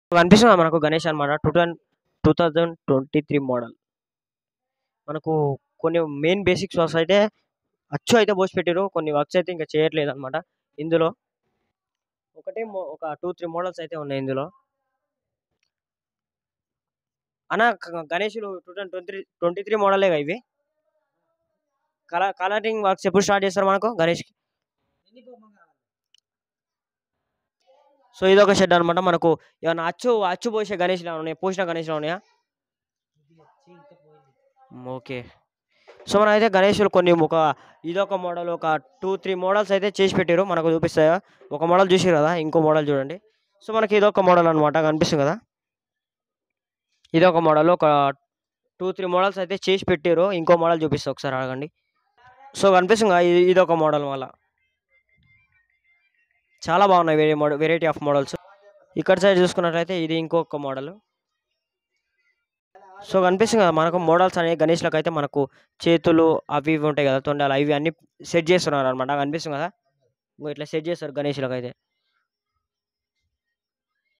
కనిపిస్తుంది మనకు గణేష్ అనమాట two thousand two thousand twenty three model మనకు కొన్ని మెయిన్ బేసిక్స్ వర్క్స్ అయితే అచ్చు అయితే పోసి పెట్టారు కొన్ని వర్క్స్ అయితే ఇంకా చేయట్లేదు అనమాట ఇందులో ఒకటే మో- ఒక టూ త్రీ మోడల్స్ అయితే ఉన్నాయి ఇందులో అన్న గ- గణేషులు two thousand twenty twenty three మోడలే ఇవి కలర్ కలరింగ్ వర్క్స్ ఎప్పుడు స్టార్ట్ చేస్తారు మనకు గణేష్కి సో ఇది ఒక షెడ్ అనమాట మనకు ఏమన్నా అచ్చు అచ్చు పోసే గణేష్లు ఏమైనా ఉన్నాయా పోసిన గణేష్లు ఉన్నాయా ఓకే సో మనం అయితే గణేషులు కొన్ని ఒక ఇదొక మోడల్ ఒక టూ త్రీ మోడల్స్ అయితే చేసి పెట్టారు మనకు చూపిస్తాయా ఒక మోడల్ చూసారు కదా ఇంకో మోడల్ చూడండి సో మనకి ఇదొక మోడల్ అనమాట కనిపిస్తుంది కదా ఇదొక మోడల్ ఒక టూ త్రీ మోడల్స్ అయితే చేసి పెట్టారు ఇంకో మోడల్ చూపిస్తా ఒకసారి అడగండి సో కనిపిస్తుంది కదా, ఇది ఇదొక మోడల్ వల్ల చాలా బాగున్నాయి వేరే మోడల్ వెరైటీ ఆఫ్ మోడల్స్ ఇక్కడ సైడ్ చూసుకున్నట్లయితే ఇది ఇంకొక మోడల్ సో కనిపిస్తుంది కదా మనకు మోడల్స్ అనేవి గణేష్లకు అయితే మనకు చేతులు అవి ఇవి ఉంటాయి కదా తొండాలు అవి అన్ని సెట్ చేస్తున్నారు అనమాట కనిపిస్తుంది కదా ఇంకో ఇట్లా సెట్ చేస్తారు గణేష్లకు అయితే